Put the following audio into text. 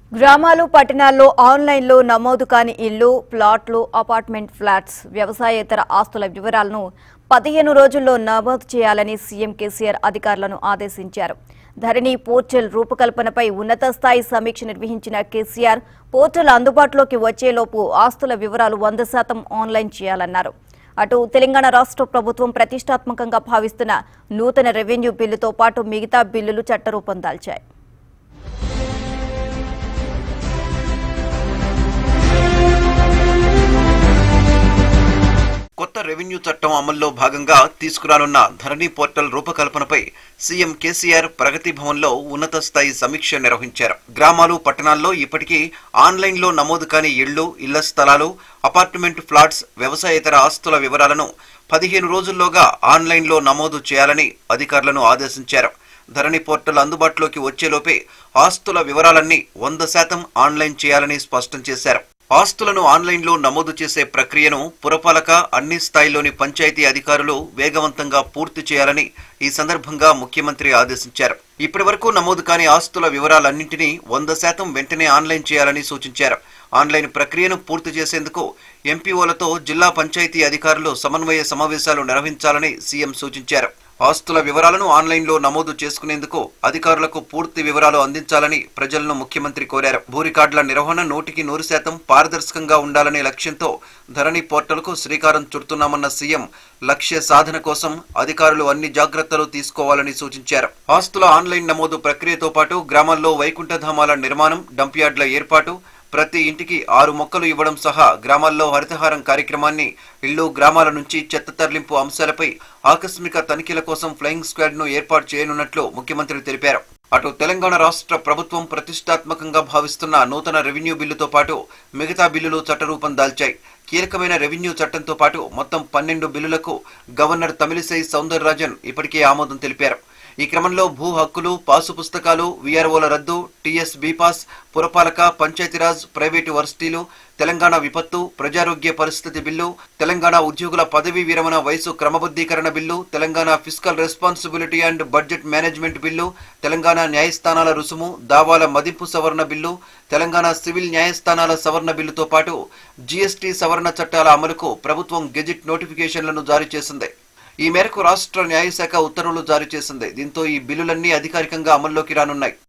గ్రామాలు పట్టణాల్లో ఆన్లైన్లో నమోదు కాని ఇళ్లు ప్లాట్లు అపార్ట్మెంట్ ఫ్లాట్స్ వ్యవసాయేతర ఆస్తుల వివరాలను పదిహేను రోజుల్లో నమోదు చేయాలని సీఎం కేసీఆర్ అధికారులను ఆదేశించారు ధరణి పోర్టల్ రూపకల్పనపై ఉన్నత స్థాయి సమీక్ష నిర్వహించిన కేసీఆర్ పోర్టల్ అందుబాటులోకి వచ్చేలోపు ఆస్తుల వివరాలు వంద శాతం ఆన్లైన్ చేయాలన్నారు అటు తెలంగాణ రాష్ట్ర ప్రభుత్వం ప్రతిష్టాత్మకంగా భావిస్తున్న నూతన రెవెన్యూ బిల్లుతో పాటు మిగతా బిల్లులు చట్టరూపం దాల్చాయి కొత్త రెవెన్యూ చట్టం అమల్లో భాగంగా తీసుకురానున్న ధరణి పోర్టల్ రూపకల్పనపై సీఎం కేసీఆర్ ప్రగతి భవన్లో ఉన్నత స్థాయి సమీక్ష నిర్వహించారు గ్రామాలు పట్టణాల్లో ఇప్పటికీ ఆన్లైన్లో నమోదు కాని ఇళ్లు ఇళ్ల స్థలాలు అపార్ట్మెంట్ ఫ్లాట్స్ వ్యవసాయేతర ఆస్తుల వివరాలను పదిహేను రోజుల్లోగా ఆన్లైన్లో నమోదు చేయాలని అధికారులను ఆదేశించారు ధరణి పోర్టల్ అందుబాటులోకి వచ్చేలోపే ఆస్తుల వివరాలన్నీ వంద శాతం ఆన్లైన్ చేయాలని స్పష్టం చేశారు ఆస్తులను ఆన్లైన్లో నమోదు చేసే ప్రక్రియను పురపాలక అన్ని స్థాయిలోని పంచాయతీ అధికారులు వేగవంతంగా పూర్తి చేయాలని ఈ సందర్భంగా ముఖ్యమంత్రి ఆదేశించారు ఇప్పటి వరకు నమోదు కాని ఆస్తుల వివరాలన్నింటినీ వంద శాతం వెంటనే ఆన్లైన్ చేయాలని సూచించారు ఆన్లైన్ ప్రక్రియను పూర్తి చేసేందుకు ఎంపీఓలతో జిల్లా పంచాయతీ అధికారులు సమన్వయ సమావేశాలు నిర్వహించాలని సీఎం సూచించారు ఆస్తుల వివరాలను ఆన్లైన్లో నమోదు చేసుకునేందుకు అధికారులకు పూర్తి వివరాలు అందించాలని ప్రజలను ముఖ్యమంత్రి కోరారు భూ రికార్డుల నిర్వహణ నూటికి నూరు శాతం పారదర్శకంగా ఉండాలనే లక్ష్యంతో ధరణి పోర్టల్కు శ్రీకారం చుడుతున్నామన్న సీఎం లక్ష్య సాధన కోసం అధికారులు అన్ని జాగ్రత్తలు తీసుకోవాలని సూచించారు ఆస్తుల ఆన్లైన్ నమోదు ప్రక్రియతో పాటు గ్రామాల్లో వైకుంఠధామాల నిర్మాణం డంప్యార్డ్ల ఏర్పాటు ప్రతి ఇంటికి ఆరు మొక్కలు ఇవ్వడం సహా గ్రామాల్లో హరితహారం కార్యక్రమాన్ని ఇళ్లు గ్రామాల నుంచి చెత్త తరలింపు అంశాలపై ఆకస్మిక తనిఖీల కోసం ఫ్లయింగ్ స్క్వాడ్ ను ఏర్పాటు చేయనున్నట్లు ముఖ్యమంత్రి తెలిపారు అటు తెలంగాణ రాష్ట్ర ప్రభుత్వం ప్రతిష్టాత్మకంగా భావిస్తున్న నూతన రెవెన్యూ బిల్లుతో పాటు మిగతా బిల్లులు చట్టరూపం దాల్చాయి కీలకమైన రెవెన్యూ చట్టంతో పాటు మొత్తం పన్నెండు బిల్లులకు గవర్నర్ తమిళిసై సౌందరరాజన్ ఇప్పటికే ఆమోదం తెలిపారు ఈ క్రమంలో భూ హక్కులు పాసు పుస్తకాలు వీఆర్ఓల రద్దు టీఎస్ బీపాస్ పురపాలక పంచాయతీరాజ్ ప్రైవేటు వర్సిటీలు తెలంగాణ విపత్తు ప్రజారోగ్య పరిస్థితి బిల్లు తెలంగాణ ఉద్యోగుల పదవీ విరమణ వయసు క్రమబద్ధీకరణ bill Telangana physical responsibility and budget management bill Telangana న్యాయస్థానాల రుసుము దావాల మదింపు సవరణ బిల్లు తెలంగాణ సివిల్ న్యాయస్థానాల సవరణ బిల్లుతో పాటు జీఎస్టీ సవరణ చట్టాల అమలుకు ప్రభుత్వం గెజిట్ నోటిఫికేషన్లను జారీ చేసింది ఈ మేరకు రాష్ట్ర న్యాయశాఖ ఉత్తర్వులు జారీ చేసింది దీంతో ఈ బిల్లులన్నీ అధికారికంగా అమల్లోకి రానున్నాయి